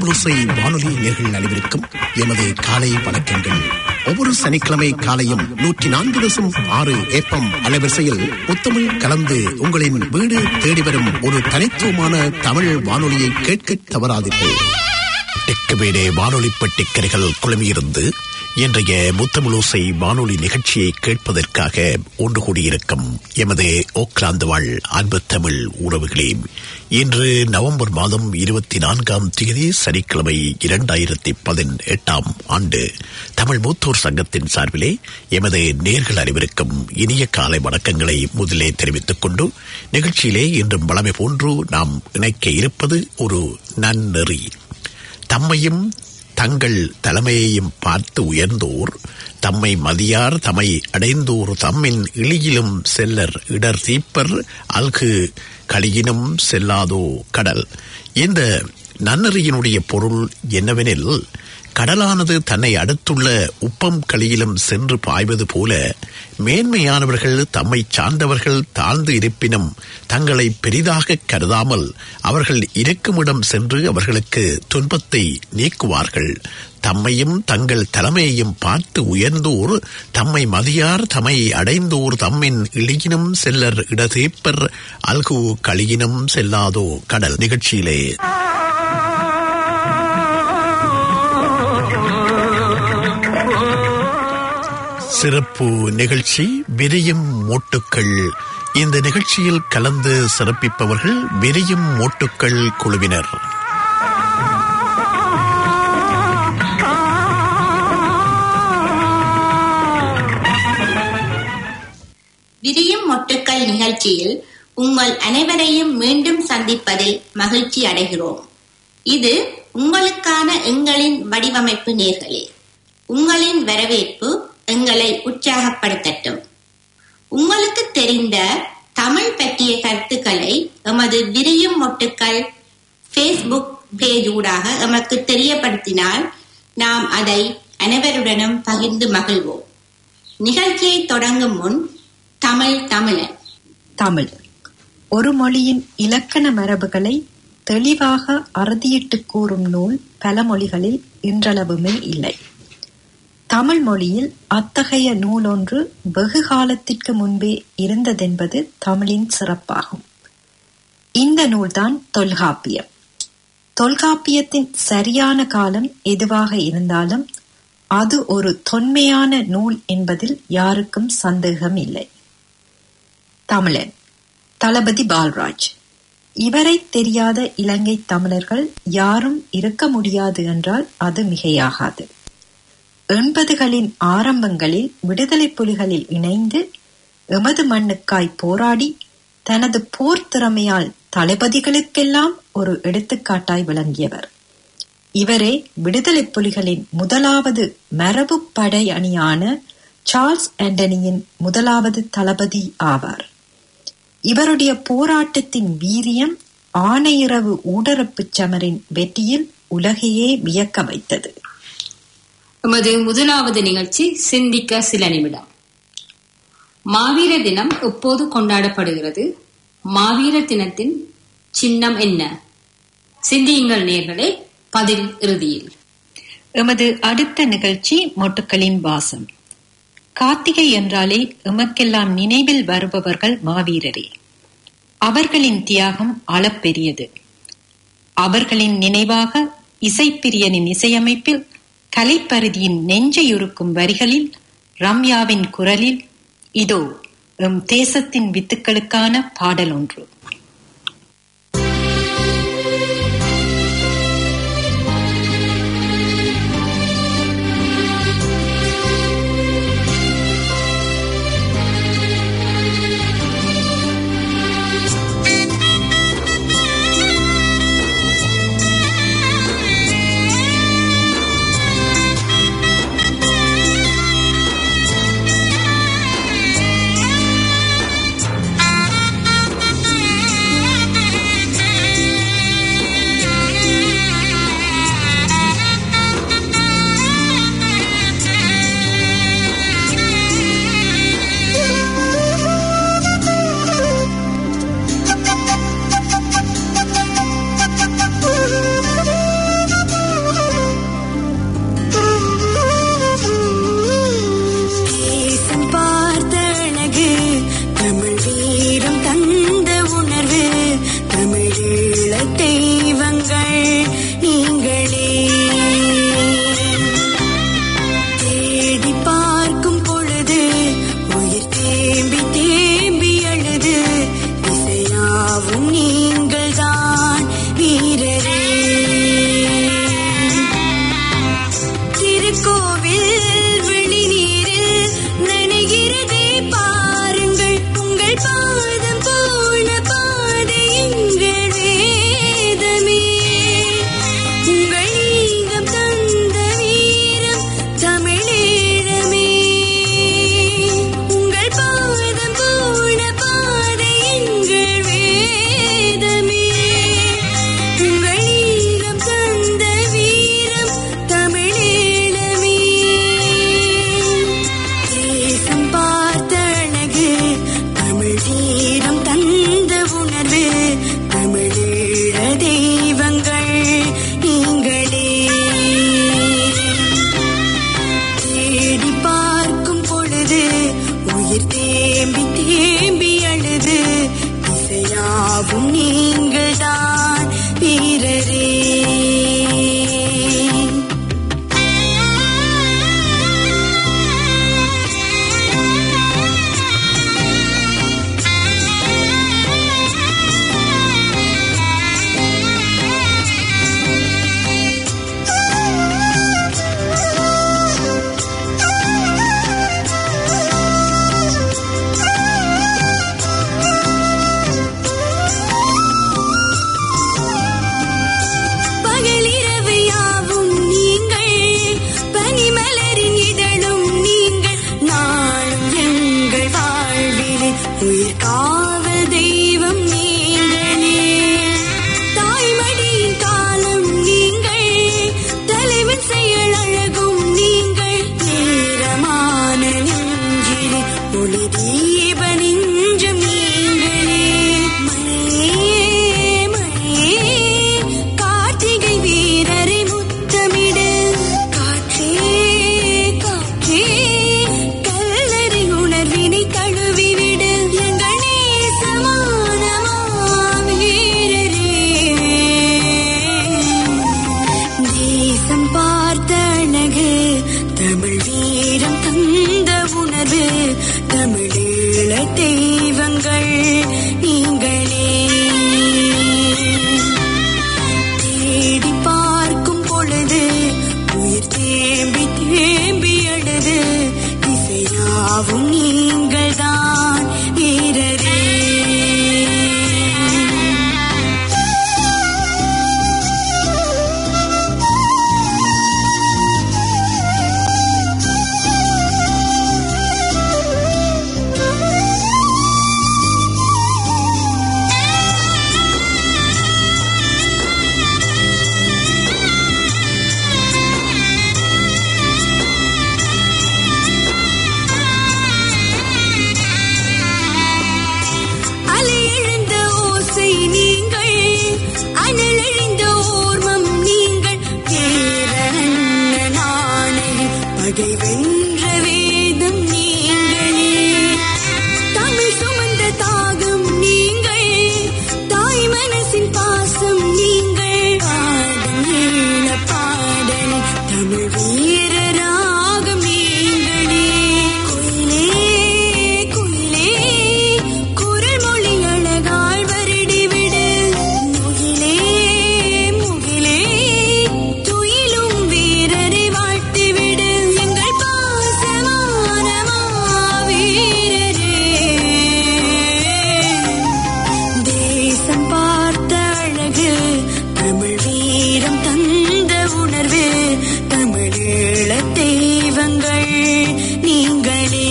முத்தமிழோசை வானொலி நேர்கள் அனைவருக்கும் எமது காலை வணக்கங்கள் ஒவ்வொரு சனிக்கிழமை காலையும் நூற்றி நான்கு தசம் ஆறு ஏப்பம் அலைவரிசையில் முத்தமிழ் கலந்து உங்களின் வீடு தேடி வரும் ஒரு தனித்துவமான தமிழ் வானொலியை கேட்க தவறாதீர்கள் டெக்கபேடே வானொலி பெட்டிக்கரைகள் குழுமியிருந்து இன்றைய முத்தமிழோசை வானொலி நிகழ்ச்சியை கேட்பதற்காக ஒன்று கூடியிருக்கும் எமது ஓக்லாந்து வாழ் அன்பு தமிழ் உறவுகளே இன்று நவம்பர் மாதம் இருபத்தி நான்காம் தேதி சனிக்கிழமை இரண்டாயிரத்தி பதினெட்டாம் ஆண்டு தமிழ் மூத்தோர் சங்கத்தின் சார்பிலே எமது நேர்கள் அனைவருக்கும் இனிய காலை வணக்கங்களை முதலே தெரிவித்துக் கொண்டு நிகழ்ச்சியிலே இன்றும் வளமை போன்று நாம் இணைக்க இருப்பது ஒரு நன்னெறி தம்மையும் தங்கள் தலைமையையும் பார்த்து உயர்ந்தோர் தம்மை மதியார் தம்மை அடைந்தோர் தம்மின் இழியிலும் செல்லர் இடர் தீப்பர் அல்கு களியினும் செல்லாதோ கடல் இந்த நன்னறியினுடைய பொருள் என்னவெனில் கடலானது தன்னை அடுத்துள்ள உப்பம் களியிலும் சென்று பாய்வது போல மேன்மையானவர்கள் தம்மை சார்ந்தவர்கள் தாழ்ந்து இருப்பினும் தங்களை பெரிதாக கருதாமல் அவர்கள் இருக்குமிடம் சென்று அவர்களுக்கு துன்பத்தை நீக்குவார்கள் தம்மையும் தங்கள் தலைமையையும் பார்த்து உயர்ந்தோர் தம்மை மதியார் தம்மை அடைந்தோர் தம்மின் இழியினும் செல்லர் இடதேப்பர் அல்கு களியினும் செல்லாதோ கடல் நிகழ்ச்சியிலே சிறப்பு நிகழ்ச்சி விரியும் மோட்டுக்கள் இந்த நிகழ்ச்சியில் கலந்து சிறப்பிப்பவர்கள் விரியும் மோட்டுக்கள் குழுவினர் விரியும் மொட்டுக்கள் நிகழ்ச்சியில் உங்கள் அனைவரையும் மீண்டும் சந்திப்பதில் மகிழ்ச்சி அடைகிறோம் இது உங்களுக்கான எங்களின் வடிவமைப்பு நேர்களே உங்களின் வரவேற்பு எங்களை உற்சாகப்படுத்தட்டும் உங்களுக்கு தெரிந்த தமிழ் பற்றிய கருத்துக்களை எமது விரியும் மொட்டுக்கள் ஃபேஸ்புக் பேஜ் ஊடாக எமக்கு தெரியப்படுத்தினால் நாம் அதை அனைவருடனும் பகிர்ந்து மகிழ்வோம் நிகழ்ச்சியை தொடங்கும் முன் தமிழ் தமிழன் தமிழ் ஒரு மொழியின் இலக்கண மரபுகளை தெளிவாக அறுதியிட்டு கூறும் நூல் பல மொழிகளில் இன்றளவுமே இல்லை தமிழ் மொழியில் அத்தகைய நூலொன்று வெகு காலத்திற்கு முன்பே இருந்ததென்பது தமிழின் சிறப்பாகும் இந்த நூல்தான் தொல்காப்பியம் தொல்காப்பியத்தின் சரியான காலம் எதுவாக இருந்தாலும் அது ஒரு தொன்மையான நூல் என்பதில் யாருக்கும் சந்தேகம் இல்லை தமிழன் தளபதி பால்ராஜ் இவரை தெரியாத இலங்கை தமிழர்கள் யாரும் இருக்க முடியாது என்றால் அது மிகையாகாது எண்பதுகளின் ஆரம்பங்களில் விடுதலை புலிகளில் இணைந்து எமது மண்ணுக்காய் போராடி தனது போர் திறமையால் தளபதிகளுக்கெல்லாம் ஒரு எடுத்துக்காட்டாய் விளங்கியவர் இவரே விடுதலை புலிகளின் முதலாவது மரபு படை அணியான சார்ல்ஸ் ஆண்டனியின் முதலாவது தளபதி ஆவார் இவருடைய போராட்டத்தின் வீரியம் ஆணையிறவு ஊடரப்புச் சமரின் வெற்றியில் உலகையே வியக்க வைத்தது எமது முதலாவது நிகழ்ச்சி சிந்திக்க சில நிமிடம் மாவீர தினம் எப்போது கொண்டாடப்படுகிறது மாவீர தினத்தின் சின்னம் என்ன சிந்தியுங்கள் நேர்களே பதில் இறுதியில் எமது அடுத்த நிகழ்ச்சி மொட்டுக்களின் வாசம் கார்த்திகை என்றாலே எமக்கெல்லாம் நினைவில் வருபவர்கள் மாவீரரே அவர்களின் தியாகம் அளப்பெரியது அவர்களின் நினைவாக இசைப்பிரியனின் இசையமைப்பில் கலைப்பருதியின் நெஞ்சையுறுக்கும் வரிகளில் ரம்யாவின் குரலில் இதோ எம் தேசத்தின் வித்துக்களுக்கான பாடல் ஒன்று Thank you. உயிர் காவல் தெய்வம் நீங்களே தாய்மடியின் காலம் நீங்கள் தலைவன் செயல் அழகும் நீங்கள் நேரமான நெஞ்சிலே ஒளி தீப நெஞ்சம் நீங்களே மழையே மழையே கார்த்திகை வீரரை முத்தமிடு காற்றே காற்றே கல்லறை உணர்வினை தழுவிவிடு எங்கள் நேசமான மாவீரரே தேசம் பார்த்த அழகு தமிழ் வீரம் தந்த உணர்வு தமிழீழ தெய்வங்கள் நீங்களே தேடி பார்க்கும் பொழுது உயிர் தேம்பி தேம்பி அழுது இசையாவும் நீங்கள் தான் வீரரே அலையெழுந்த ஓசை நீங்கள் அனலெழுந்த ஓர்மம் நீங்கள் பேரண்ண நாணை பகை வென்ற வேதம் நீங்களே தமிழ் சுமந்த தாகம் நீங்கள் தாய் மனசின் பாசம் நீங்கள் பாடும் ஈழ பாடல் தமிழ் வீரராகம் நீங்களே குயிலே குயிலே குரல் மொழி அழகால் வருடிவிடு முகிலே முகிலே துயிலும் வீரரை வாழ்த்திவிடு எங்கள் பாசமான மாவீரரே தேசம் பார்த்த அழகு தமிழ் வீரம் தந்த உணர்வு தமிழீழ தெய்வங்கள் நீங்களே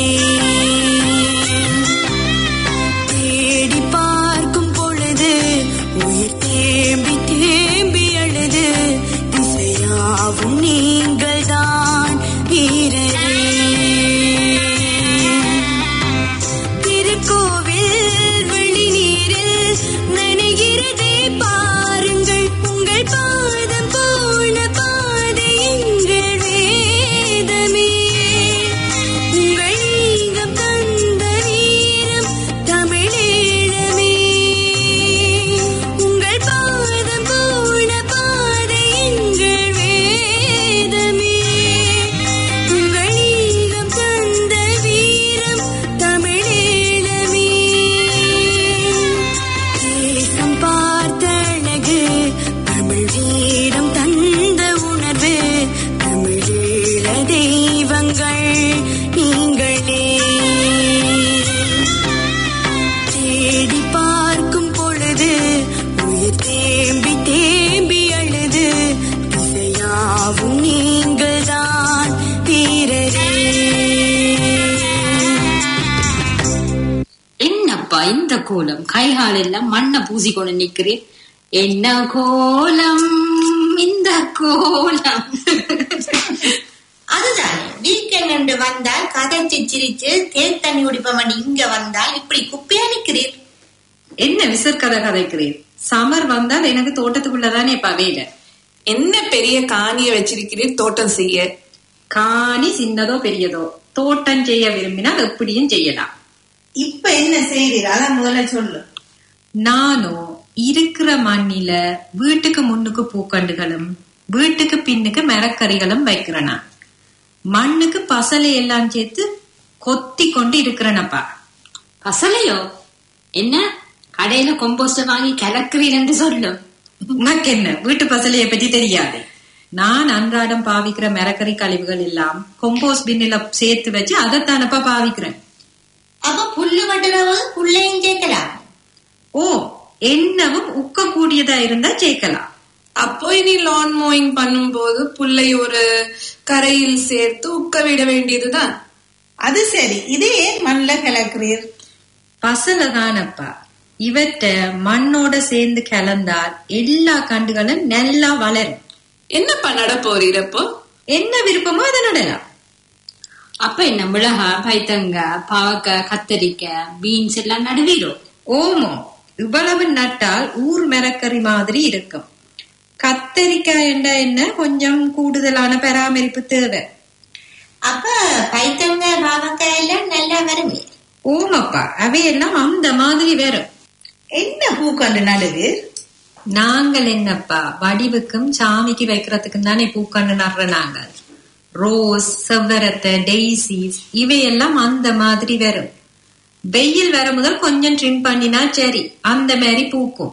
தேடி பார்க்கும் பொழுது உயிர் தேம்பி தேம்பி அழுது திசையாவும் நீங்கள் தான் வீரரே திருக்கோவில் வெளிநீரில் நனைகிறதே பாருங்கள் உங்கள் பாதம் போன பாதை எங்கள் வேதமே உங்கள் ஈகம் தந்த வீரம் தமிழீழமே உங்கள் பாதம் போன பாதை எங்கள் வேதமே உங்கள் ஈகம் தந்த வீரம் தமிழீழமே தேசம் பார்த்த அழகு தமிழ் வீரம் தந்த உணர்வு தமிழீழ தெய்வங்கள் நீங்களே தேடி பார்க்கும் பொழுது உயிர் தேம்பி தேம்பி அழுது திசையாவும் நீங்கள் தான் வீரரே என்னப்பா இந்த கோலம் கைகால் எல்லாம் மண்ணை பூசி கொண்டு நிக்கிறேன் என்ன கோலம் இந்த கோலம் அதுதான் வீக்கெண்ட் என்று வந்தால் கதைச்சு சிரிச்சு தேன் தண்ணி குடிப்பவன் இங்க வந்தால் இப்படி குப்பையா நிக்கிறீர் என்ன விசற்கதை கதைக்கிறீர் சமர் வந்தால் எனக்கு தோட்டத்துக்குள்ளதானே இப்ப வேலை என்ன பெரிய காணிய வச்சிருக்கிறீர் தோட்டம் செய்ய காணி சின்னதோ பெரியதோ தோட்டம் செய்ய விரும்பினால் எப்படியும் செய்யலாம் இப்ப என்ன செய்றீர் அதான் முதல்ல சொல்லு நானோ இருக்கிற மண்ணில வீட்டுக்கு முன்னுக்கு பூக்கண்டுகளும் வீட்டுக்கு பின்னுக்கு மரக்கறிகளும் வைக்கிறேனா மண்ணுக்கு பசலை எல்லாம் சேர்த்து கொத்தி கொண்டு இருக்கிறேனப்பா பசலையோ என்ன கடையில கொம்போஸ்ட் வாங்கி கலக்குறீர் என்று சொல்லும் உனக்கு என்ன வீட்டு பசலையை பத்தி தெரியாது நான் அன்றாடம் பாவிக்கிற மரக்கறி கழிவுகள் எல்லாம் கொம்போஸ் பின்னில சேர்த்து வச்சு அதைத்தானப்பா பாவிக்கிறேன் அப்ப புல்லு வெட்டுறவு புள்ளையும் சேர்க்கலாம் ஓ என்னவும் உக்க கூடியதா இருந்தா சேர்க்கலாம் அப்போ இனி லான் மோயிங் பண்ணும்போது புல்லை ஒரு கரையில் சேர்த்து உக்க விட வேண்டியதுதான் அது சரி இது ஏன் மண்ல கலக்கிறீர் பசல தானப்பா இவற்ற மண்ணோட சேர்ந்து கலந்தால் எல்லா கண்டுகளும் நல்லா வளரும் என்னப்பா நட போறீரப்போ என்ன விருப்பமோ அதை நடலாம் அப்ப என்ன மிளகா பைத்தங்காய் பாவக்காய் கத்தரிக்காய் பீன்ஸ் எல்லாம் நடுவீரும் ஓமோ இவ்வளவு நட்டால் ஊர் மரக்கறி மாதிரி இருக்கும் கத்தரிக்காய் என்றா என்ன கொஞ்சம் கூடுதலான பராமரிப்பு தேவை அப்ப பைத்தங்காய் பாவக்காய் எல்லாம் நல்லா வருமே ஓமப்பா அவையெல்லாம் அந்த மாதிரி வரும் என்ன பூக்கண்டு நடுவு நாங்கள் என்னப்பா வடிவுக்கும் சாமிக்கு வைக்கிறதுக்கும் தானே பூக்கண்டு நடுற நாங்கள் ரோஸ் செவ்வரத்தை டெய்சிஸ் இவையெல்லாம் அந்த மாதிரி வரும் வெயில் வர முதல் கொஞ்சம் ட்ரிம் பண்ணினா சரி அந்த மாதிரி பூக்கும்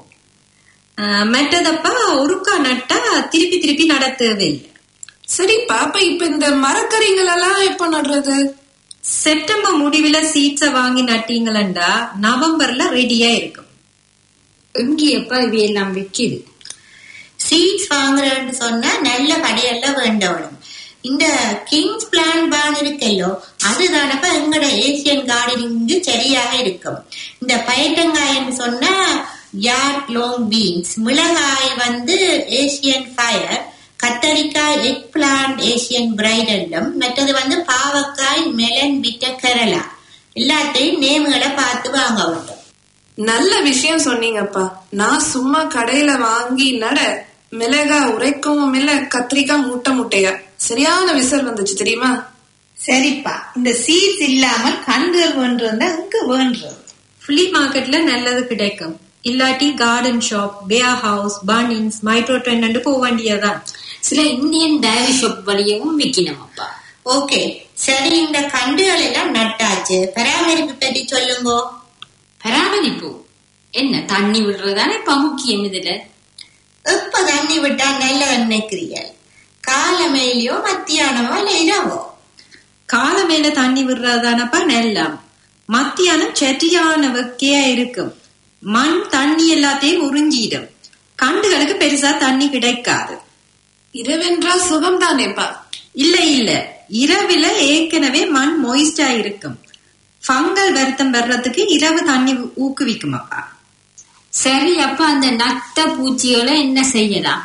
ஆஹ் மற்றதப்பா ஒருக்கா நட்டா திருப்பி திருப்பி நட தேவையில்லை சரிப்பா அப்ப இப்ப இந்த மரக்கறிகள் எல்லாம் எப்ப நடுறது செப்டம்பர் முடிவுல சீட்ஸ வாங்கி நட்டீங்களா நவம்பர்ல ரெடியா இருக்கும் எங்கேயப்பா இவையெல்லாம் விக்குது சீட்ஸ் வாங்குறேன்னு சொன்னா நல்ல கடையெல்லாம் வேண்டவனும் இந்த கிங்ஸ் பிளான் பான் இருக்கல்லோ அதுதானப்ப எங்கட ஏசியன் கார்டனிங்கு சரியாக இருக்கும் இந்த பயற்றங்காயன்னு சொன்னா யார்ட் லாங் பீன்ஸ் மிளகாய் வந்து ஏசியன் ஃபயர் கத்தரிக்காய் எக் பிளான்ட் ஏசியன் பிரைடல்லும் மற்றது வந்து பாவக்காய் மெலன் விட்ட கேரளா எல்லாத்தையும் நேம்களை பார்த்து வாங்க வேண்டும் நல்ல விஷயம் சொன்னீங்கப்பா நான் சும்மா கடையில வாங்கி நட மிளகா உரைக்கவும் இல்ல கத்திரிக்காய் மூட்டை முட்டையா சரியான விசல் வந்துச்சு தெரியுமா சரிப்பா இந்த சீட்ஸ் இல்லாமல் கண்டுகள் வேண்டிருந்தா இங்க வேண்டுறது ஃபிளி மார்க்கெட்ல நல்லது கிடைக்கும் இல்லாட்டி கார்டன் ஷாப் பேர் ஹவுஸ் பர்னிங்ஸ் மைக்ரோ ட்ரெண்ட் போக வேண்டியதான் சில இந்தியன் டைரி ஷாப் வழியவும் விக்கணுமப்பா ஓகே சரி இந்த கண்டுகள் எல்லாம் நட்டாச்சு பராமரிப்பு பற்றி சொல்லுங்கோ பராமரிப்பு என்ன தண்ணி விடுறதானே இப்ப முக்கியம் இதுல எப்ப தண்ணி விட்டா நல்லது நினைக்கிறீர்கள் காலமேலையோ மத்தியானமோ இல்ல இரவோ கால மேல தண்ணி விடுறதானப்பா நெல்லாம் மத்தியானம் சரியான வெக்கையா இருக்கும் மண் தண்ணி எல்லாத்தையும் உறிஞ்சிடும் கண்டுகளுக்கு பெருசா தண்ணி கிடைக்காது இரவென்றால் சுகம் தானேப்பா இல்ல இல்ல இரவுல ஏற்கனவே மண் மொய்ஸ்டா இருக்கும் ஃபங்கல் வருத்தம் வர்றதுக்கு இரவு தண்ணி ஊக்குவிக்கும் அப்பா சரி அப்ப அந்த நத்த பூச்சிகளை என்ன செய்யலாம்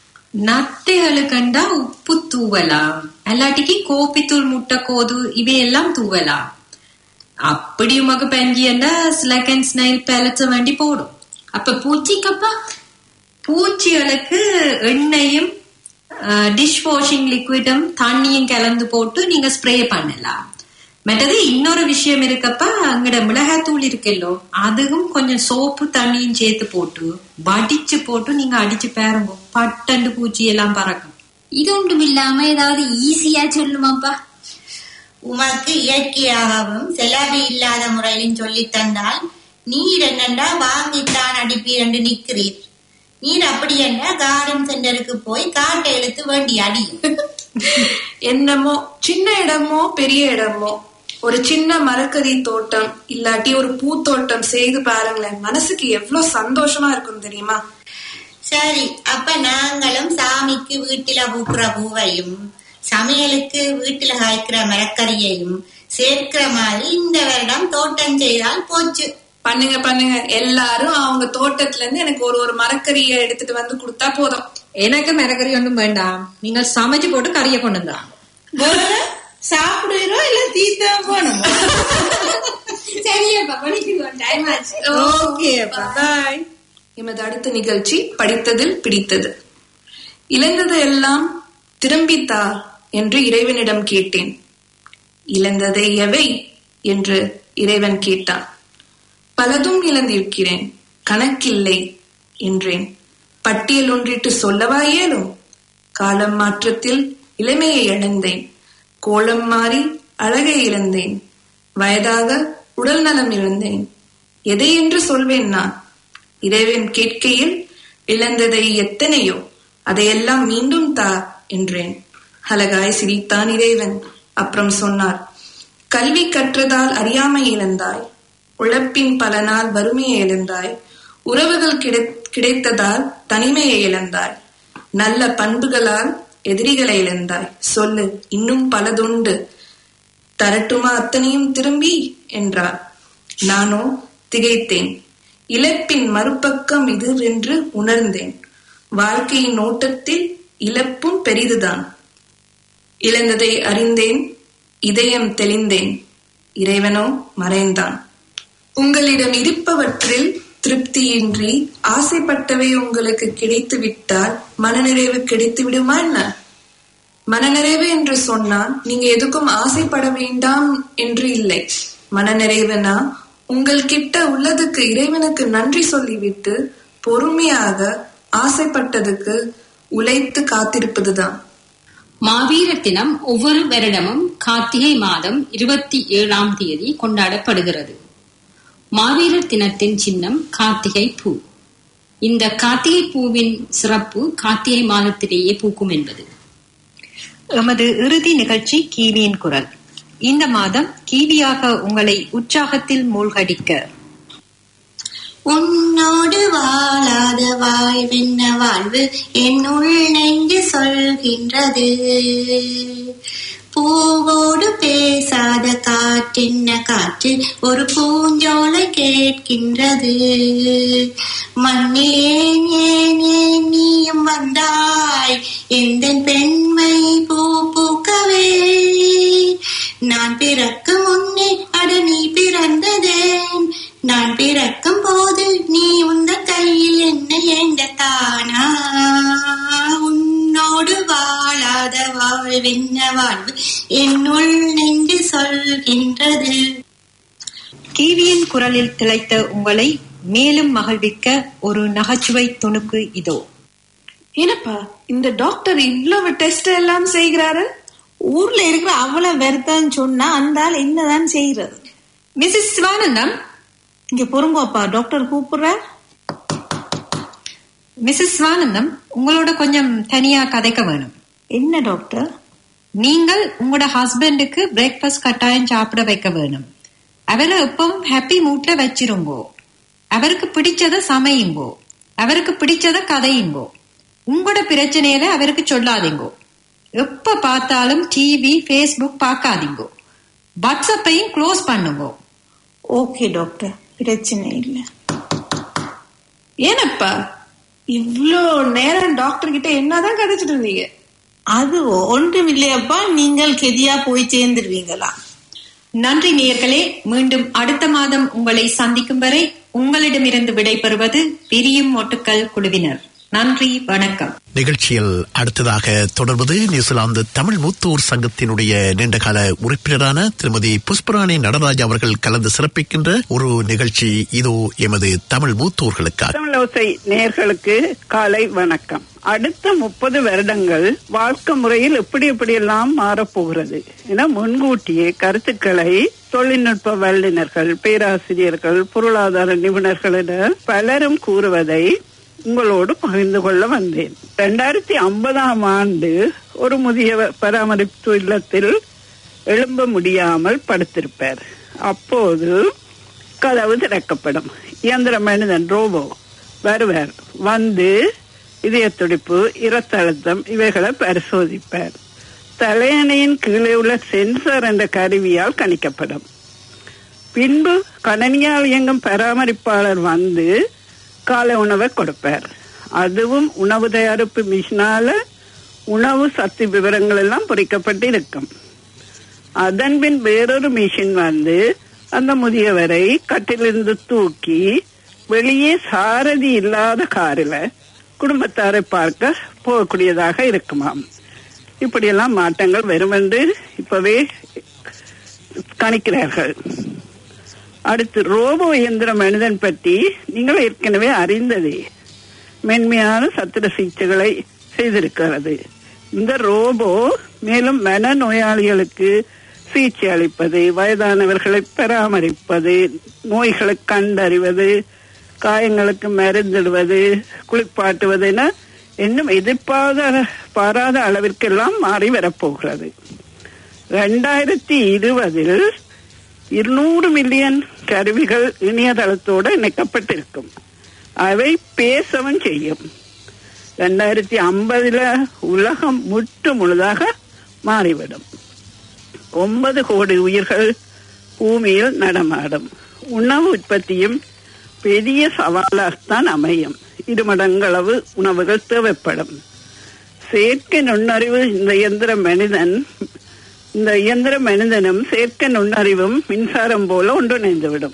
நத்தைகளை கண்டா உப்பு தூவலாம் அல்லாட்டிக்கு கோப்பித்தூள் முட்டைக்கோது இவையெல்லாம் தூவலாம் அப்படி உமக்கு பெஞ்சியன்னா ஸ்லக்கன் ஸ்னைல் பேலட்ஸ் வேண்டி போடும் அப்ப பூச்சிக்கப்பா பூச்சிகளுக்கு எண்ணெயும் டிஷ் வாஷிங் லிக்விடும் தண்ணியும் கலந்து போட்டு நீங்க ஸ்ப்ரே பண்ணலாம் மற்றது இன்னொரு விஷயம் இருக்கப்ப அங்கட மிளகாத்தூள் இருக்கல்லோ அதுவும் கொஞ்சம் சோப்பு தண்ணியும் சேர்த்து போட்டு வடிச்சு போட்டு நீங்க அடிச்சு பாருங்க பட்டண்டு பூச்சி எல்லாம் பறக்கும் இது ஒன்றும் இல்லாம ஏதாவது ஈஸியா சொல்லுமாப்பா உமக்கு இயற்கையாகவும் செலவு இல்லாத முறையிலும் சொல்லி தந்தால் நீர் என்னண்டா வாங்கித்தான் அடிப்பீர் என்று நிற்கிறீர் நீர் அப்படி என்ன கார்டன் சென்டருக்கு போய் காட்டை இழுத்து வேண்டி அடியும் என்னமோ சின்ன இடமோ பெரிய இடமோ ஒரு சின்ன மரக்கறி தோட்டம் இல்லாட்டி ஒரு பூத்தோட்டம் செய்து பாருங்களேன் மனசுக்கு எவ்வளவு சந்தோஷமா இருக்கும் தெரியுமா சரி அப்ப நாங்களும் சாமிக்கு வீட்டில பூக்குற பூவையும் சமையலுக்கு வீட்டில காய்க்கிற மரக்கறியையும் சேர்க்கிற மாதிரி இந்த வருடம் தோட்டம் செய்தால் போச்சு பண்ணுங்க பண்ணுங்க எல்லாரும் அவங்க தோட்டத்துல இருந்து எனக்கு ஒரு ஒரு மரக்கறியை எடுத்துட்டு வந்து கொடுத்தா போதும் எனக்கு மிளகறி ஒன்றும் வேண்டாம் நீங்க சமைச்சு போட்டு கறியை கொண்டு வந்துடாங்க சாப்பிடுறோம் இல்ல தீர்த்தம் போகணுமா சரியப்பா படிக்கிறோம் டைம் ஆச்சு ஓகே பாய் எமது அடுத்த நிகழ்ச்சி படித்ததில் பிடித்தது இழந்தது எல்லாம் திரும்பித்தா என்று இறைவனிடம் கேட்டேன் இழந்ததை எவை என்று இறைவன் கேட்டான் பலதும் இழந்திருக்கிறேன் கணக்கில்லை என்றேன் பட்டியல் ஒன்றிட்டு சொல்லவா இயலும் காலம் மாற்றத்தில் இளமையை இழந்தேன் கோலம் மாறி அழகை இழந்தேன் வயதாக உடல் நலம் இழந்தேன் எதை என்று சொல்வேன் நான் இறைவன் கேட்கையில் இழந்ததை எத்தனையோ அதையெல்லாம் மீண்டும் தா என்றேன் அழகாய் சிரித்தான் இறைவன் அப்புறம் சொன்னார் கல்வி கற்றதால் அறியாமை இழந்தாய் உழைப்பின் பலனால் வறுமையை இழந்தாய் உறவுகள் கிடை- கிடைத்ததால் தனிமையை இழந்தாய் நல்ல பண்புகளால் எதிரிகளை இழந்தாய் சொல்லு இன்னும் பலதுண்டு தரட்டுமா அத்தனையும் திரும்பி என்றார் நானோ திகைத்தேன் இழப்பின் மறுபக்கம் இது என்று உணர்ந்தேன் வாழ்க்கையின் ஓட்டத்தில் இழப்பும் பெரிதுதான் இழந்ததை அறிந்தேன் இதயம் தெளிந்தேன் இறைவனோ மறைந்தான் உங்களிடம் இருப்பவற்றில் திருப்தியின்றி ஆசைப்பட்டவை உங்களுக்கு கிடைத்து விட்டால் மனநிறைவு கிடைத்து விடுமா என்ன மனநிறைவு என்று சொன்னால் நீங்க எதுக்கும் ஆசைப்பட வேண்டாம் என்று இல்லை மனநிறைவுனா உங்கள் கிட்ட உள்ளதுக்கு இறைவனுக்கு நன்றி சொல்லிவிட்டு பொறுமையாக ஆசைப்பட்டதுக்கு உழைத்து காத்திருப்பதுதான் மாவீரர் தினம் ஒவ்வொரு வருடமும் கார்த்திகை மாதம் இருபத்தி ஏழாம் தேதி கொண்டாடப்படுகிறது மாவீரர் தினத்தின் சின்னம் கார்த்திகை பூ இந்த கார்த்திகை பூவின் சிறப்பு கார்த்திகை மாதத்திலேயே பூக்கும் என்பது எமது இறுதி நிகழ்ச்சி கீவியின் குரல் இந்த மாதம் கீவியாக உங்களை உற்சாகத்தில் மூழ்கடிக்க உன்னோடு வாழாத வாழ்வென்ன வாழ்வு என்னுள் நெஞ்சு சொல்கின்றது பூவோடு பேசாத காற்றென்ன காற்று ஒரு பூஞ்சோலை கேட்கின்றது மண்ணில் ஏன் ஏன் ஏன் நீயும் வந்தாய் எந்த பெண்மை பூ பூக்கவே நான் பிறக்கும் முன்னே அட நீ பிறந்ததேன் நான் பிறக்கும் போது நீ உந்த கையில் என்ன ஏந்த தானா உன்னோடு வாழாத வாழ்வென்ன வாழ்வு என்னுள் நின்று சொல்கின்றது கீவியின் குரலில் திளைத்த உங்களை மேலும் மகிழ்விக்க ஒரு நகைச்சுவை துணுக்கு இதோ ಏನಪ್ಪಾ இந்த டாக்டர் இவ்வளவு டெஸ்ட் எல்லாம் செய்கிறாரு ஊர்ல இருக்கிற அவ்வளவு வருத்தம் சொன்னா அந்த ஆள் என்னதான் செய்யறது மிஸ்ஸஸ் சிவானந்தம் இங்க பொறுங்கோப்பா டாக்டர் கூப்பிடுறார் மிஸ்ஸஸ் சிவானந்தம் உங்களோட கொஞ்சம் தனியா கதைக்க வேணும் என்ன டாக்டர் நீங்கள் உங்களோட ஹஸ்பண்டுக்கு பிரேக்ஃபாஸ்ட் கட்டாயம் சாப்பிட வைக்க வேணும் அவரை எப்பவும் ஹாப்பி மூட்ல வச்சிருங்கோ அவருக்கு பிடிச்சத சமையுங்கோ அவருக்கு பிடிச்சத கதையுங்கோ உங்களோட பிரச்சனையில அவருக்கு சொல்லாதீங்கோ எப்ப பார்த்தாலும் டிவி ஃபேஸ்புக் பார்க்காதீங்கோ வாட்ஸ்அப்பையும் க்ளோஸ் பண்ணுங்கோ ஓகே டாக்டர் பிரச்சனை இல்லை ಏನಪ್ಪಾ இவ்ளோ நேரம் டாக்டர் கிட்ட என்னதான் கதைச்சிட்டு இருந்தீங்க அது ஒன்றும் இல்லையப்பா நீங்கள் கெதியா போய் சேர்ந்துருவீங்களா நன்றி நேயர்களே மீண்டும் அடுத்த மாதம் உங்களை சந்திக்கும் வரை உங்களிடமிருந்து விடைபெறுவது பிரியும் ஒட்டுக்கள் குழுவினர் நன்றி வணக்கம் நிகழ்ச்சியில் அடுத்ததாக தொடர்வது நியூசிலாந்து தமிழ் மூத்தூர் சங்கத்தினுடைய நீண்டகால உறுப்பினரான திருமதி புஷ்பராணி நடராஜ் அவர்கள் கலந்து சிறப்பிக்கின்ற ஒரு நிகழ்ச்சி இதோ எமது தமிழ் மூத்தூர்களுக்காக தமிழோசை நேர்களுக்கு காலை வணக்கம் அடுத்த முப்பது வருடங்கள் வாழ்க்கை முறையில் எப்படி எப்படியெல்லாம் மாறப்போகிறது என முன்கூட்டியே கருத்துக்களை தொழில்நுட்ப வல்லுநர்கள் பேராசிரியர்கள் பொருளாதார நிபுணர்கள் என பலரும் கூறுவதை உங்களோடு பகிர்ந்து கொள்ள வந்தேன் இரண்டாயிரத்தி ஐம்பதாம் ஆண்டு ஒரு முதியவர் பராமரிப்பு இல்லத்தில் எழும்ப முடியாமல் படுத்திருப்பார் அப்போது கதவு திறக்கப்படும் இயந்திர மனிதன் ரோபோ வருவார் வந்து இதய துடிப்பு இரத்தழுத்தம் இவைகளை பரிசோதிப்பார் தலையணையின் கீழே உள்ள சென்சார் என்ற கருவியால் கணிக்கப்படும் பின்பு கணனியால் இயங்கும் பராமரிப்பாளர் வந்து காலை உணவை கொடுப்பார் அதுவும் உணவு தயாரிப்பு மிஷினால உணவு சக்தி விவரங்கள் எல்லாம் பொறிக்கப்பட்டு இருக்கும் அதன் பின் வேறொரு மிஷின் வந்து அந்த முதியவரை கட்டிலிருந்து தூக்கி வெளியே சாரதி இல்லாத காரில் குடும்பத்தாரை பார்க்க போகக்கூடியதாக இருக்குமாம் இப்படியெல்லாம் மாற்றங்கள் வரும் என்று இப்பவே கணிக்கிறார்கள் அடுத்து ரோபோ இயந்திர மனிதன் பற்றி நீங்கள் ஏற்கனவே அறிந்ததே மென்மையான சத்திர சிகிச்சைகளை செய்திருக்கிறது இந்த ரோபோ மேலும் மன நோயாளிகளுக்கு சிகிச்சை அளிப்பது வயதானவர்களை பராமரிப்பது நோய்களை கண்டறிவது காயங்களுக்கு மருந்திடுவது குளிப்பாட்டுவது என இன்னும் எதிர்பாராத பாராத அளவிற்கெல்லாம் மாறி வரப்போகிறது ரெண்டாயிரத்தி இருபதில் இருநூறு மில்லியன் கருவிகள் இணையதளத்தோடு இணைக்கப்பட்டிருக்கும் அவை பேசவும் செய்யும் ரெண்டாயிரத்தி ஐம்பதுல உலகம் முற்று முழுதாக மாறிவிடும் ஒன்பது கோடி உயிர்கள் பூமியில் நடமாடும் உணவு உற்பத்தியும் பெரிய சவாலாகத்தான் அமையும் இரு மடங்களவு உணவுகள் தேவைப்படும் செயற்கை நுண்ணறிவு இந்த இயந்திர மனிதன் இந்த இயந்திர மனிதனும் செயற்கை நுண்ணறிவும் மின்சாரம் போல ஒன்றிணைந்துவிடும்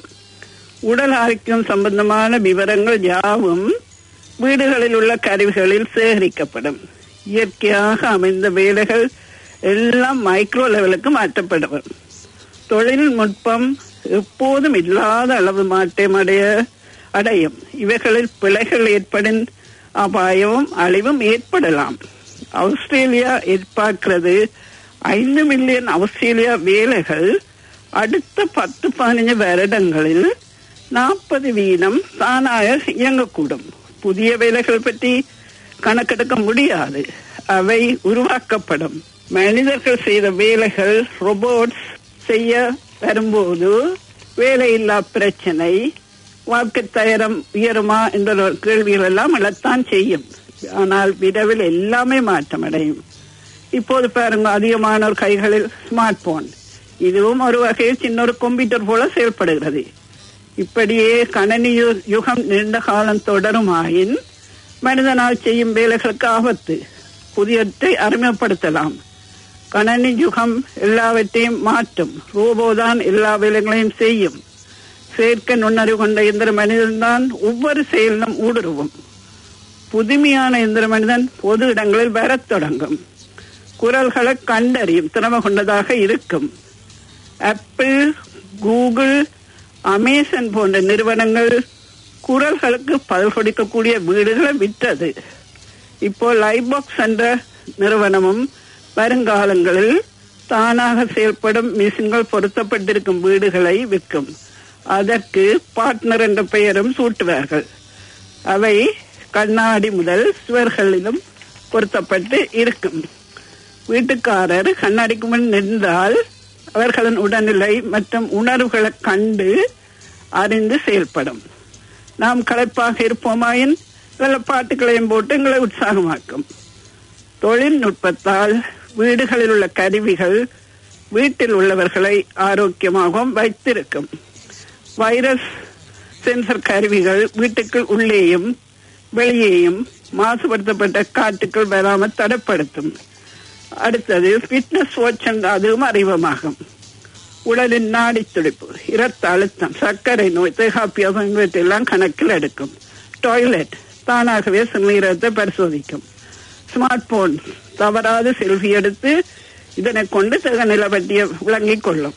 உடல் ஆரோக்கியம் சம்பந்தமான விவரங்கள் யாவும் வீடுகளில் உள்ள கருவிகளில் சேகரிக்கப்படும் இயற்கையாக அமைந்த வேலைகள் எல்லாம் மைக்ரோ லெவலுக்கு மாற்றப்படும் தொழில்நுட்பம் எப்போதும் இல்லாத அளவு மாற்றம் அடைய அடையும் இவைகளில் பிழைகள் ஏற்படும் அபாயமும் அழிவும் ஏற்படலாம் ஆஸ்திரேலியா எதிர்பார்க்கிறது ஐந்து மில்லியன் ஆஸ்திரேலியா வேலைகள் அடுத்த பத்து பதினஞ்சு வருடங்களில் நாற்பது வீதம் தானாக இயங்கக்கூடும் புதிய வேலைகள் பற்றி கணக்கெடுக்க முடியாது அவை உருவாக்கப்படும் மனிதர்கள் செய்த வேலைகள் ரோபோட்ஸ் செய்ய வரும்போது வேலையில்லா பிரச்சனை வாழ்க்கை தரம் உயருமா என்ற கேள்விகள் எல்லாம் எழத்தான் செய்யும் ஆனால் விரைவில் எல்லாமே மாற்றமடையும் இப்போது பாருங்க அதிகமானோர் கைகளில் ஸ்மார்ட் போன் இதுவும் ஒரு வகையில் சின்ன ஒரு கம்ப்யூட்டர் போல செயல்படுகிறது இப்படியே கணனி யு- யுகம் நீண்ட காலம் தொடருமாயின் மனிதனால் செய்யும் வேலைகளுக்கு ஆபத்து புதியத்தை அறிமுகப்படுத்தலாம் கணனி யுகம் எல்லாவற்றையும் மாற்றும் ரோபோ தான் எல்லா வேலைகளையும் செய்யும் செயற்கை நுண்ணறிவு கொண்ட இயந்திர மனிதன்தான் ஒவ்வொரு செயலிலும் ஊடுருவும் புதுமையான இயந்திர மனிதன் பொது இடங்களில் வரத் தொடங்கும் குரல்களை கண்டறியும் திறமை கொண்டதாக இருக்கும் ஆப்பிள் கூகுள் அமேசான் போன்ற நிறுவனங்கள் குரல்களுக்கு பதில் கொடுக்கக்கூடிய வீடுகளை விற்றது இப்போ லைபாக்ஸ் என்ற நிறுவனமும் வருங்காலங்களில் தானாக செயல்படும் மிஷின்கள் பொருத்தப்பட்டிருக்கும் வீடுகளை விற்கும் அதற்கு பார்ட்னர் என்ற பெயரும் சூட்டுவார்கள் அவை கண்ணாடி முதல் சுவர்களிலும் பொருத்தப்பட்டு இருக்கும் வீட்டுக்காரர் கண்ணாடிக்கு முன் நின்றால் அவர்களின் உடல்நிலை மற்றும் உணர்வுகளை கண்டு அறிந்து செயல்படும் நாம் களைப்பாக இருப்போமாயின் நல்ல பாட்டுகளையும் போட்டு எங்களை உற்சாகமாக்கும் தொழில்நுட்பத்தால் வீடுகளில் உள்ள கருவிகள் வீட்டில் உள்ளவர்களை ஆரோக்கியமாகவும் வைத்திருக்கும் வைரஸ் சென்சர் கருவிகள் வீட்டுக்குள் உள்ளேயும் வெளியேயும் மாசுபடுத்தப்பட்ட காற்றுக்குள் வராமல் தடைப்படுத்தும் அடுத்தது ஃபிட்னஸ் வாட்ச் என்ற அதுவும் அறிவமாகும் உடலின் நாடி துடிப்பு இரத்த அழுத்தம் சர்க்கரை நோய் தேகாப்பியம் இவற்றையெல்லாம் கணக்கில் எடுக்கும் டாய்லெட் தானாகவே சிறுநீரகத்தை பரிசோதிக்கும் ஸ்மார்ட் போன் தவறாது செல்ஃபி எடுத்து இதனை கொண்டு தேக நிலை பற்றிய விளங்கிக் கொள்ளும்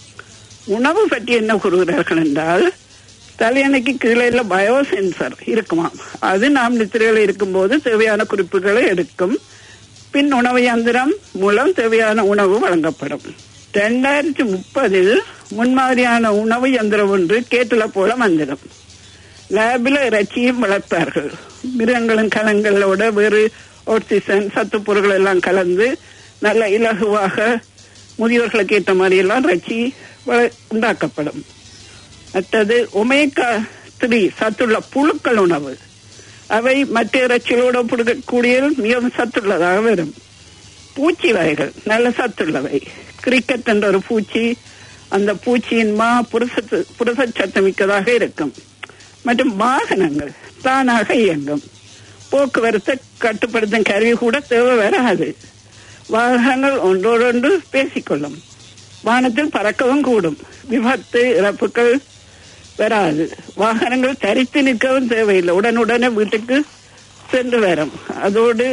உணவு பற்றி என்ன கூறுகிறார்கள் என்றால் தலையணைக்கு கீழே உள்ள பயோ சென்சர் இருக்குமாம் அது நாம் நித்திரையில் இருக்கும்போது தேவையான குறிப்புகளை எடுக்கும் பின் உணவு இயந்திரம் மூலம் தேவையான உணவு வழங்கப்படும் ரெண்டாயிரத்தி முப்பதில் முன்மாதிரியான உணவு இயந்திரம் ஒன்று கேட்டுல போல வந்துடும் லேபில் இறைச்சியும் வளர்ப்பார்கள் மிருகங்களின் கலங்களோட வேறு ஆக்சிஜன் சத்து பொருட்கள் எல்லாம் கலந்து நல்ல இலகுவாக முதியோர்களுக்கு ஏற்ற மாதிரி எல்லாம் இறைச்சி வள- உண்டாக்கப்படும் மற்றது ஒமேகா த்ரீ சத்துள்ள புழுக்கள் உணவு அவை மற்ற இறைச்சிகளோட புடுக்கக்கூடிய மிகவும் சத்துள்ளதாக வரும் பூச்சி வகைகள் நல்ல சத்துள்ளவை கிரிக்கெட் என்ற ஒரு பூச்சி அந்த பூச்சியின் மா புரசத்து புரசச்சத்து மிக்கதாக இருக்கும் மற்றும் வாகனங்கள் தானாக இயங்கும் போக்குவரத்தை கட்டுப்படுத்தும் கருவி கூட தேவை வராது வாகனங்கள் ஒன்றோடொன்று பேசிக்கொள்ளும் வானத்தில் பறக்கவும் கூடும் விபத்து இறப்புகள் வராது வாகனங்கள் தரித்து நிற்கவும் தேவையில்லை உடனுடனே வீட்டுக்கு சென்று வரும் அதோடு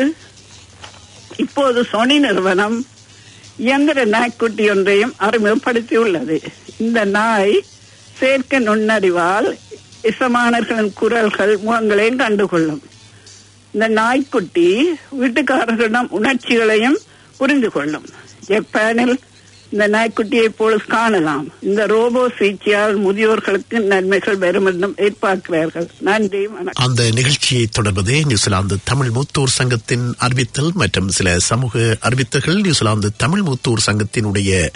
இப்போது சோனி நிறுவனம் இயந்திர நாய்க்குட்டி ஒன்றையும் அறிமுகப்படுத்தியுள்ளது இந்த நாய் செயற்கை நுண்ணறிவால் இசமானர்களின் குரல்கள் முகங்களையும் கண்டுகொள்ளும் இந்த நாய்க்குட்டி வீட்டுக்காரர்களிடம் உணர்ச்சிகளையும் புரிந்து கொள்ளும் ஜப்பானில் இந்த நாய்க்குட்டியை போல காணலாம் இந்த ரோபோ சிகிச்சையால் முதியோர்களுக்கு நன்மைகள் வரும் என்றும் எதிர்பார்க்கிறார்கள் நன்றி வணக்கம் அந்த நிகழ்ச்சியை தொடர்வது நியூசிலாந்து தமிழ் மூத்தோர் சங்கத்தின் அறிவித்தல் மற்றும் சில சமூக அறிவித்தல்கள் நியூசிலாந்து தமிழ் மூத்தோர் சங்கத்தினுடைய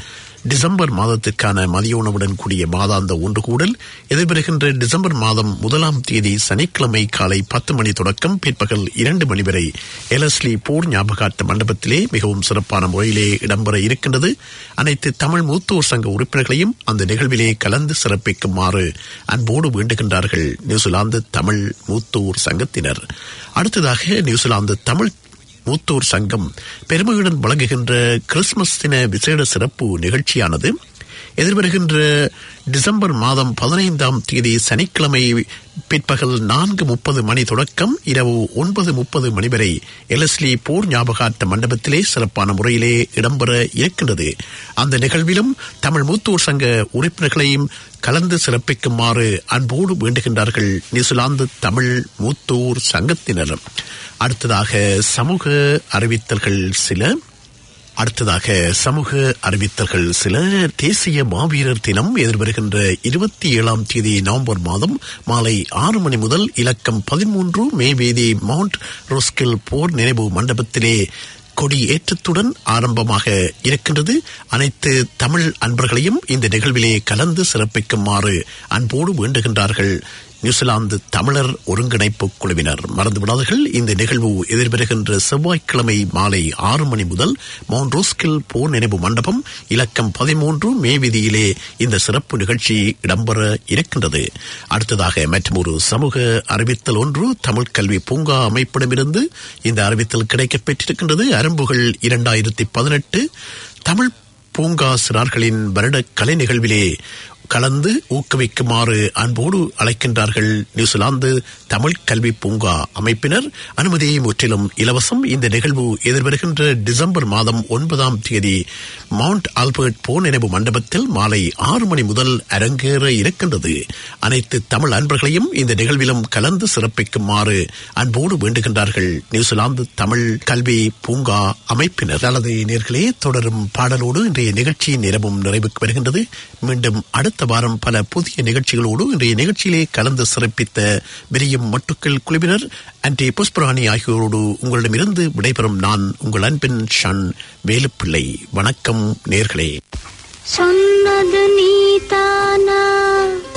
டிசம்பர் மாதத்திற்கான மதிய உணவுடன் கூடிய மாதாந்த ஒன்று கூடல் எதிர்வருகின்ற டிசம்பர் மாதம் முதலாம் தேதி சனிக்கிழமை காலை பத்து மணி தொடக்கம் பிற்பகல் இரண்டு மணி வரை எலஸ்லி போர் ஞாபகார்த்த மண்டபத்திலே மிகவும் சிறப்பான முறையிலே இடம்பெற இருக்கின்றது அனைத்து தமிழ் மூத்தோர் சங்க உறுப்பினர்களையும் அந்த நிகழ்விலே கலந்து சிறப்பிக்குமாறு அன்போடு வேண்டுகின்றார்கள் நியூசிலாந்து தமிழ் மூத்தோர் சங்கத்தினர் அடுத்ததாக நியூசிலாந்து தமிழ் மூத்தோர் சங்கம் பெருமையுடன் வழங்குகின்ற கிறிஸ்துமஸ் தின விசேட சிறப்பு நிகழ்ச்சியானது எதிர்வருகின்ற டிசம்பர் மாதம் பதினைந்தாம் தேதி சனிக்கிழமை பிற்பகல் நான்கு முப்பது மணி தொடக்கம் இரவு ஒன்பது முப்பது மணி வரை எலஸ்லி போர் ஞாபகார்த்த மண்டபத்திலே சிறப்பான முறையிலே இடம்பெற இருக்கின்றது அந்த நிகழ்விலும் தமிழ் மூத்தோர் சங்க உறுப்பினர்களையும் கலந்து சிறப்பிக்குமாறு அன்போடு வேண்டுகின்றார்கள் நியூசிலாந்து தமிழ் மூத்தோர் சங்கத்தினர் அடுத்ததாக சமூக அறிவித்தல்கள் சில அடுத்ததாக சமூக அறிவித்தல்கள் சில தேசிய மாவீரர் தினம் எதிர்வருகின்ற இருபத்தி ஏழாம் தேதி நவம்பர் மாதம் மாலை ஆறு மணி முதல் இலக்கம் பதிமூன்று மே வீதி மவுண்ட் ரோஸ்கில் போர் நினைவு மண்டபத்திலே கொடி ஏற்றத்துடன் ஆரம்பமாக இருக்கின்றது அனைத்து தமிழ் அன்பர்களையும் இந்த நிகழ்விலே கலந்து சிறப்பிக்குமாறு அன்போடு வேண்டுகின்றார்கள் நியூசிலாந்து தமிழர் ஒருங்கிணைப்பு குழுவினர் மறந்துவிடாதீர்கள் இந்த நிகழ்வு எதிர்வருகின்ற செவ்வாய்க்கிழமை மாலை ஆறு மணி முதல் மவுண்ட் ரோஸ்கில் போர் நினைவு மண்டபம் இலக்கம் பதிமூன்று மே வீதியிலே இந்த சிறப்பு நிகழ்ச்சி இடம்பெற இருக்கின்றது அடுத்ததாக மற்றொரு சமூக அறிவித்தல் ஒன்று தமிழ் கல்வி பூங்கா அமைப்பிடமிருந்து இந்த அறிவித்தல் கிடைக்கப் பெற்றிருக்கின்றது அரும்புகள் இரண்டாயிரத்தி பதினெட்டு தமிழ் பூங்கா சிறார்களின் வருட கலை நிகழ்விலே கலந்து ஊக்குவிக்குமாறு அன்போடு அழைக்கின்றார்கள் நியூசிலாந்து தமிழ் கல்வி பூங்கா அமைப்பினர் அனுமதி முற்றிலும் இலவசம் இந்த நிகழ்வு எதிர்வருகின்ற டிசம்பர் மாதம் ஒன்பதாம் தேதி மவுண்ட் ஆல்பர்ட் போர் நினைவு மண்டபத்தில் மாலை ஆறு மணி முதல் அரங்கேற இருக்கின்றது அனைத்து தமிழ் அன்பர்களையும் இந்த நிகழ்விலும் கலந்து சிறப்பிக்குமாறு அன்போடு வேண்டுகின்றார்கள் நியூசிலாந்து தமிழ் கல்வி பூங்கா அமைப்பினர் அல்லது நேர்களே தொடரும் பாடலோடு இன்றைய நிகழ்ச்சியின் நேரமும் நிறைவுக்கு வருகின்றது மீண்டும் அடுத்த வாரம் பல புதிய நிகழ்ச்சிகளோடு இன்றைய நிகழ்ச்சியிலே கலந்து சிறப்பித்த விரியும் மட்டுக்கள் குழுவினர் அன்றை புஷ்பராணி ஆகியோரோடு உங்களிடமிருந்து விடைபெறும் நான் உங்கள் அன்பின் ஷன் வேலுப்பிள்ளை வணக்கம் நேர்களே சொன்னது நீதானா